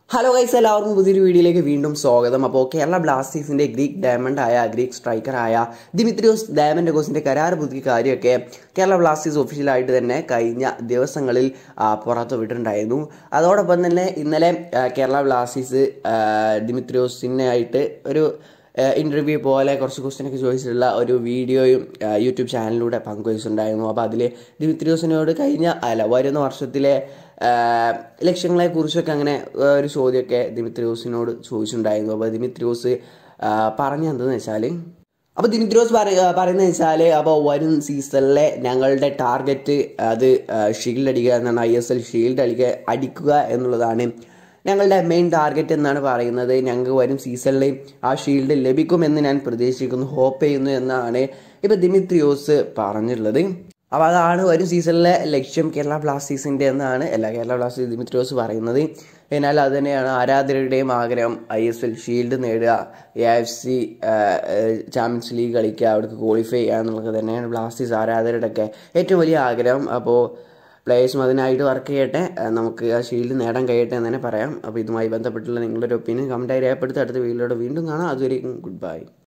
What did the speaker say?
hello guys എല്ലാവർക്കും പുതിയൊരു വീഡിയോയിലേക്ക് വീണ്ടും സ്വാഗതം അപ്പോൾ കേരള ബ്ലാസ്റ്റേഴ്സിന്റെ ഗ്രീക്ക് ഡയമണ്ട് ആയ ഗ്രീക്ക് സ്ട്രൈക്കർ ആയ ദിമിത്രിയോസ് ഡയമൻഡഗോസിന്റെ കരാർ പുതുക്കിയ കാര്യമൊക്കെ കേരള ബ്ലാസ്റ്റേഴ്സ് ഒഫീഷ്യലായിട്ട് തന്നെ കഴിഞ്ഞ ദിവസങ്ങളിൽ ആ, പുറത്തു വിട്ടിട്ടുണ്ടായിരുന്നു അതോടൊപ്പം തന്നെ ഇന്നലെ ആ, കേരള ബ്ലാസ്റ്റേഴ്സ് ആ, ദിമിത്രിയോസിനായിട്ട് ഒരു ഇൻ്റർവ്യൂ പോലെ കുറച്ച് ക്വസ്റ്റ്യനൊക്കെ ചോദിച്ചിട്ടുള്ള ഒരു വീഡിയോയും ആ, യൂട്യൂബ് ചാനലിലൂടെ പങ്കുവച്ചിട്ടുണ്ടായിരുന്നു അപ്പോൾ അതിൽ ദിമിത്രിയോസിനോട് കഴിഞ്ഞ അല്ല വരുന്ന വർഷത്തിലെ ആ, ലക്ഷ്യങ്ങളെക്കുറിച്ചൊക്കെ അങ്ങനെ ആ, ഒരു ചോദ്യമൊക്കെ ദിമിത്രിയോസിനോട് ചോദിച്ചിട്ടുണ്ടായിരുന്നു അപ്പോൾ ദിമിത്രിയോസ് ആ, പറഞ്ഞെന്തെന്ന് വെച്ചാൽ അപ്പോൾ ദിമിത്രിയോസ് പറയ പറയുന്നത് വെച്ചാൽ അപ്പോൾ വരും സീസണിലെ ഞങ്ങളുടെ ടാർഗറ്റ് അത് ഷീൽഡ് അടിക്കുക എന്നാണ് ഐ എസ് എൽ ഷീൽഡ് അടിക്കുക അടിക്കുക എന്നുള്ളതാണ് ഞങ്ങളുടെ മെയിൻ ടാർഗറ്റ് എന്നാണ് പറയുന്നത് ഞങ്ങൾക്ക് വരും സീസണിൽ ആ ഷീൽഡ് ലഭിക്കുമെന്ന് ഞാൻ പ്രതീക്ഷിക്കുന്നു ഹോപ്പ് ചെയ്യുന്നു എന്നാണ് ഇപ്പോൾ ദിമിത്രിയോസ് പറഞ്ഞിട്ടുള്ളത് അപ്പോൾ അതാണ് വരും സീസണിലെ ലക്ഷ്യം കേരള ബ്ലാസ്റ്റേഴ്സിൻ്റെ എന്നാണ് അല്ല കേരള ബ്ലാസ്റ്റേഴ്സ് ദിമിത്രിയോസ് പറയുന്നത് എന്നാൽ അത് തന്നെയാണ് ആരാധകരുടെയും ആഗ്രഹം ഐ എസ് എൽ ഷീൽഡ് നേടുക A F C champions league കളിക്കുക അവിടേക്ക് ക്വാളിഫൈ ചെയ്യുക എന്നുള്ളത് തന്നെയാണ് ബ്ലാസ്റ്റേഴ്സ് ആരാധകരുടെ ഒക്കെ ഏറ്റവും വലിയ ആഗ്രഹം അപ്പോൾ പ്ലേയേഴ്സും അതിനായിട്ട് വർക്ക് ചെയ്യട്ടെ ആ, നമുക്ക് ആ ഷീൽഡ് നേടാൻ കഴിയട്ടെ എന്ന് തന്നെ പറയാം അപ്പോൾ ഇതുമായി ബന്ധപ്പെട്ടുള്ള നിങ്ങളുടെ ഒരു ഒപ്പീനിയൻ കമൻറ്റായി രേഖപ്പെടുത്തി അടുത്ത വീഡിയോയുടെ വീണ്ടും കാണാം അതുവരെയും ഗുഡ് ബൈ